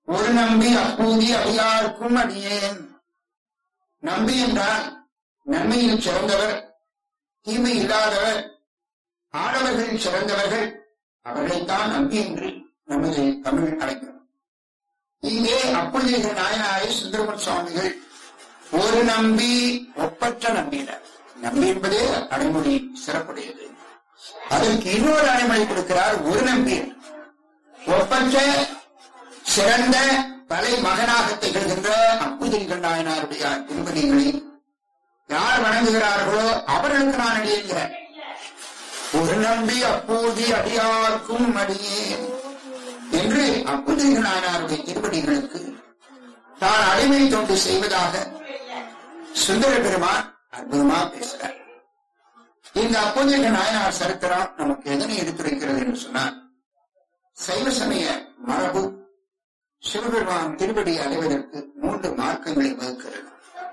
ஒரு நம்பி அப்பூதி அடியாருக்கும் அடியேன் நம்பி என்றால் நன்மையில் சிறந்தவர் தீமை இல்லாதவர் ஆடவர்களில் சிறந்தவர்கள் அவர்களைத்தான் நம்பி என்று நமது தமிழ் அழைக்கிறோம் இங்கே அப்பொழுது நாயனாரை சுந்தரமன் சுவாமிகள் ஒரு நம்பி ஒப்பற்ற நம்பினர் நம்பி என்பதே அடைமொழி சிறப்புடையது அதற்கு இன்னொரு அடைமொழி கொடுக்கிறார் ஒரு நம்பி ஒப்பற்ற சிறந்த தலை மகனாக திகழ்கின்ற அப்புதிரிகள் நாயனாருடைய திருப்பதிகளை யார் வணங்குகிறார்களோ அவர்களுக்கு நான் அடியேங்கிறேன் ஒரு நம்பி அப்போது அடியார்க்கும் அடியேன் என்று அப்புதிரிகள் நாயனாருடைய திருப்படிகளுக்கு தான் அடிமை தொண்டு செய்வதாக சுந்தர பெருமான் அற்புதமா பேசுறார் இந்த அப்போதைய நாயனார் சரித்திரம் நமக்கு எதனை எடுத்துரைக்கிறது என்று சொன்னார் சைவ சமய மரபு சிவபெருமான் திருப்படி அடைவதற்கு மூன்று மார்க்கங்களை வகுக்கிறது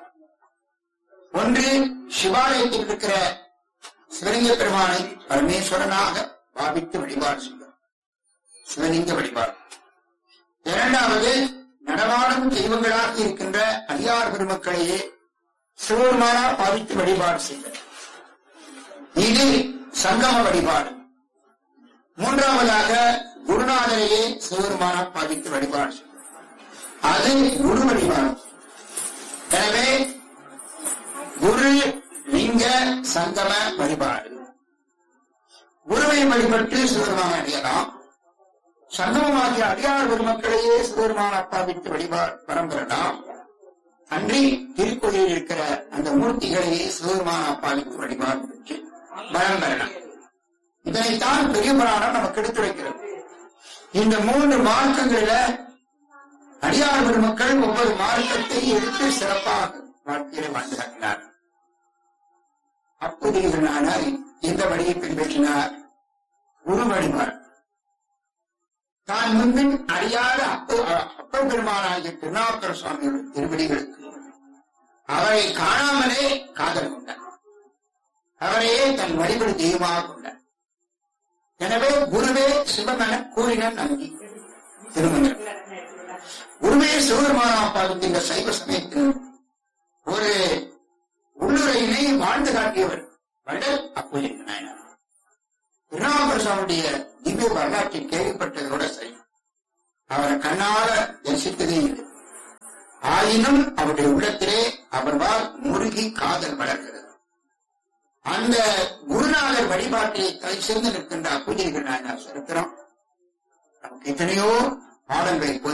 ஒன்று சிவாலயத்தில் இருக்கிற சிவலிங்க பெருமானை பரமேஸ்வரனாக பாவித்து வழிபாடு செய்யும் சிவலிங்க வழிபாடு இரண்டாவது நடமாடும் தெய்வங்களாக இருக்கின்ற அடியார் பெருமக்களையே சிவபெருமானா பாவித்து வழிபாடு செய்தல் இது சங்கம வழிபாடு மூன்றாவதாக குருநாதரையே சிவபெருமானா பாவித்து வழிபாடு செய்தல் அது குரு வழிபாடு எனவே குரு லிங்க சங்கம வழிபாடு குருவை வழிபட்டு சிவபெருமான அடையலாம் சங்கமமாகிய அடியார் பெருமக்களையே சிவபெருமான அப்பாவிட்டு வழிபாடு வரம் பெறலாம் அன்றி திருக்கோயிலில் இருக்கிற அந்த மூர்த்திகளையே சிவபெருமான அப்பாவிட்டு வழிபாடு பெற்று வரம் பெறலாம் இதனைத்தான் பெரிய புராணம் நமக்கு எடுத்துரைக்கிறது இந்த மூன்று மார்க்கங்களில அடியார் பெருமக்கள் ஒவ்வொரு மார்க்கத்தை எடுத்து சிறப்பாக வாழ்க்கையில வாழ்ந்து காட்டினார் அப்போதையவர்களானால் இந்த வழியை பின்பற்றினார் குரு வழிபாடு தான் முன்பின் அறியாத அப்ப அப்ப பெருமானாகிய திருநாவுக்கர சுவாமியோட திருவடிகளுக்கு அவரை காணாமலே காதல் கொண்டார் அவரையே தன் வழிபடு தெய்வமாக கொண்டார் எனவே குருவே சிவமென கூறின நம்பி திருமணம் குருவே சிவபெருமானா பாவித்த சைவ சமயத்தில் ஒரு உள்ளுரையினை வாழ்ந்து காட்டியவர் வள்ளல் அப்போது நாயனார் திருநாவுக்கர சுவாமியுடைய திவ்ய வரலாற்றை கேள்விப்பட்டதோட சரி அவரை கண்ணால தரிசித்ததே இல்லை ஆயினும் அவருடைய உள்ளத்திலே அவர்வால் முருகி காதல் வளர்கிறது அந்த குருநாதர் வழிபாட்டில் கை சேர்ந்து நிற்கின்ற அப்புஜிகள் நாயனார் சரித்திரம் நமக்கு எத்தனையோ பாடங்களை